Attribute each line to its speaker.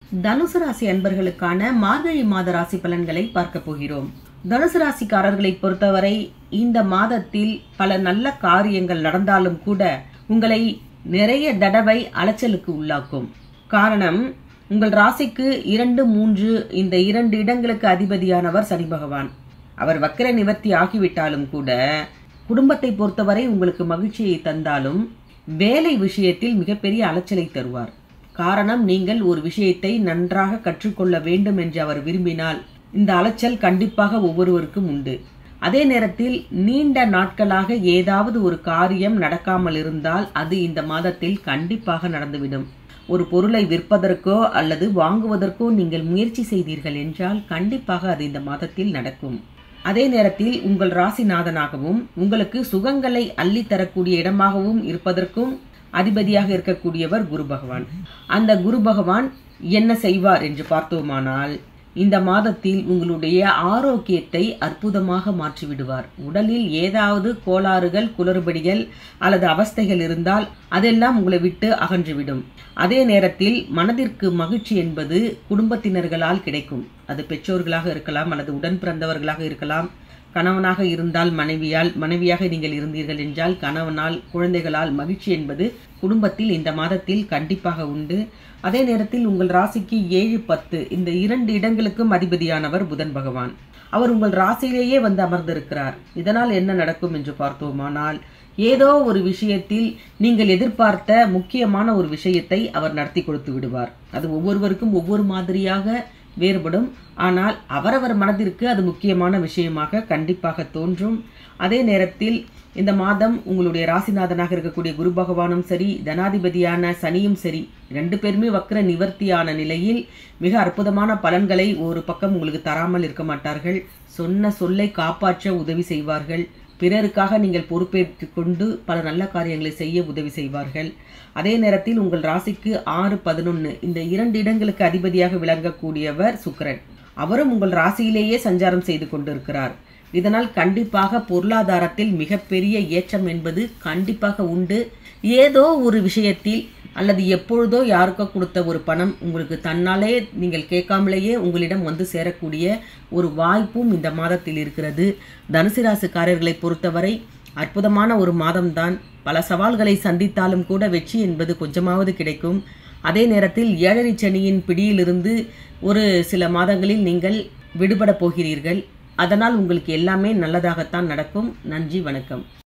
Speaker 1: தனுசு ராசி அன்பர்களுக்கான மார்கழி மாத ராசி பலன்களை பார்க்க போகிறோம் தனுசு ராசிக்காரர்களை பொறுத்தவரை இந்த மாதத்தில் பல நல்ல காரியங்கள் நடந்தாலும் கூட உங்களை நிறைய தடவை அலைச்சலுக்கு உள்ளாக்கும் காரணம் உங்கள் ராசிக்கு இரண்டு மூன்று இந்த இரண்டு இடங்களுக்கு அதிபதியானவர் சனி பகவான் அவர் வக்கிர நிவர்த்தி ஆகிவிட்டாலும் கூட குடும்பத்தை பொறுத்தவரை உங்களுக்கு மகிழ்ச்சியை தந்தாலும் வேலை விஷயத்தில் மிகப்பெரிய அலைச்சலை தருவார் காரணம் நீங்கள் ஒரு விஷயத்தை நன்றாக கற்றுக்கொள்ள வேண்டும் என்று அவர் விரும்பினால் இந்த அலைச்சல் கண்டிப்பாக ஒவ்வொருவருக்கும் உண்டு அதே நேரத்தில் நீண்ட நாட்களாக ஏதாவது ஒரு காரியம் நடக்காமல் இருந்தால் அது இந்த மாதத்தில் கண்டிப்பாக நடந்துவிடும் ஒரு பொருளை விற்பதற்கோ அல்லது வாங்குவதற்கோ நீங்கள் முயற்சி செய்தீர்கள் என்றால் கண்டிப்பாக அது இந்த மாதத்தில் நடக்கும் அதே நேரத்தில் உங்கள் ராசிநாதனாகவும் உங்களுக்கு சுகங்களை அள்ளி தரக்கூடிய இடமாகவும் இருப்பதற்கும் அதிபதியாக இருக்கக்கூடியவர் குரு பகவான் அந்த குரு பகவான் என்ன செய்வார் என்று பார்த்தோமானால் இந்த மாதத்தில் உங்களுடைய ஆரோக்கியத்தை அற்புதமாக மாற்றிவிடுவார் உடலில் ஏதாவது கோளாறுகள் குளறுபடிகள் அல்லது அவஸ்தைகள் இருந்தால் அதெல்லாம் உங்களை விட்டு அகன்றுவிடும் அதே நேரத்தில் மனதிற்கு மகிழ்ச்சி என்பது குடும்பத்தினர்களால் கிடைக்கும் அது பெற்றோர்களாக இருக்கலாம் அல்லது உடன் பிறந்தவர்களாக இருக்கலாம் கணவனாக இருந்தால் மனைவியால் மனைவியாக நீங்கள் இருந்தீர்கள் என்றால் கணவனால் குழந்தைகளால் மகிழ்ச்சி என்பது குடும்பத்தில் இந்த மாதத்தில் கண்டிப்பாக உண்டு அதே நேரத்தில் உங்கள் ராசிக்கு ஏழு பத்து இந்த இரண்டு இடங்களுக்கும் அதிபதியானவர் புதன் பகவான் அவர் உங்கள் ராசியிலேயே வந்து அமர்ந்திருக்கிறார் இதனால் என்ன நடக்கும் என்று பார்த்தோமானால் ஏதோ ஒரு விஷயத்தில் நீங்கள் எதிர்பார்த்த முக்கியமான ஒரு விஷயத்தை அவர் நடத்தி கொடுத்து விடுவார் அது ஒவ்வொருவருக்கும் ஒவ்வொரு மாதிரியாக வேறுபடும் ஆனால் அவரவர் மனதிற்கு அது முக்கியமான விஷயமாக கண்டிப்பாக தோன்றும் அதே நேரத்தில் இந்த மாதம் உங்களுடைய ராசிநாதனாக இருக்கக்கூடிய குரு பகவானும் சரி தனாதிபதியான சனியும் சரி ரெண்டு பேருமே வக்கர நிவர்த்தியான நிலையில் மிக அற்புதமான பலன்களை ஒரு பக்கம் உங்களுக்கு தராமல் இருக்க மாட்டார்கள் சொன்ன சொல்லை காப்பாற்ற உதவி செய்வார்கள் பிறருக்காக நீங்கள் பொறுப்பேற்று கொண்டு பல நல்ல காரியங்களை செய்ய உதவி செய்வார்கள் அதே நேரத்தில் உங்கள் ராசிக்கு ஆறு பதினொன்று இந்த இரண்டு இடங்களுக்கு அதிபதியாக விளங்கக்கூடியவர் சுக்கரன் அவரும் உங்கள் ராசியிலேயே சஞ்சாரம் செய்து கொண்டிருக்கிறார் இதனால் கண்டிப்பாக பொருளாதாரத்தில் மிகப்பெரிய ஏற்றம் என்பது கண்டிப்பாக உண்டு ஏதோ ஒரு விஷயத்தில் அல்லது எப்பொழுதோ யாருக்கோ கொடுத்த ஒரு பணம் உங்களுக்கு தன்னாலே நீங்கள் கேட்காமலேயே உங்களிடம் வந்து சேரக்கூடிய ஒரு வாய்ப்பும் இந்த மாதத்தில் இருக்கிறது தனுசு ராசிக்காரர்களை பொறுத்தவரை அற்புதமான ஒரு மாதம்தான் பல சவால்களை சந்தித்தாலும் கூட வெற்றி என்பது கொஞ்சமாவது கிடைக்கும் அதே நேரத்தில் ஏழரை சனியின் பிடியிலிருந்து ஒரு சில மாதங்களில் நீங்கள் விடுபட போகிறீர்கள் அதனால் உங்களுக்கு எல்லாமே நல்லதாகத்தான் நடக்கும் நன்றி வணக்கம்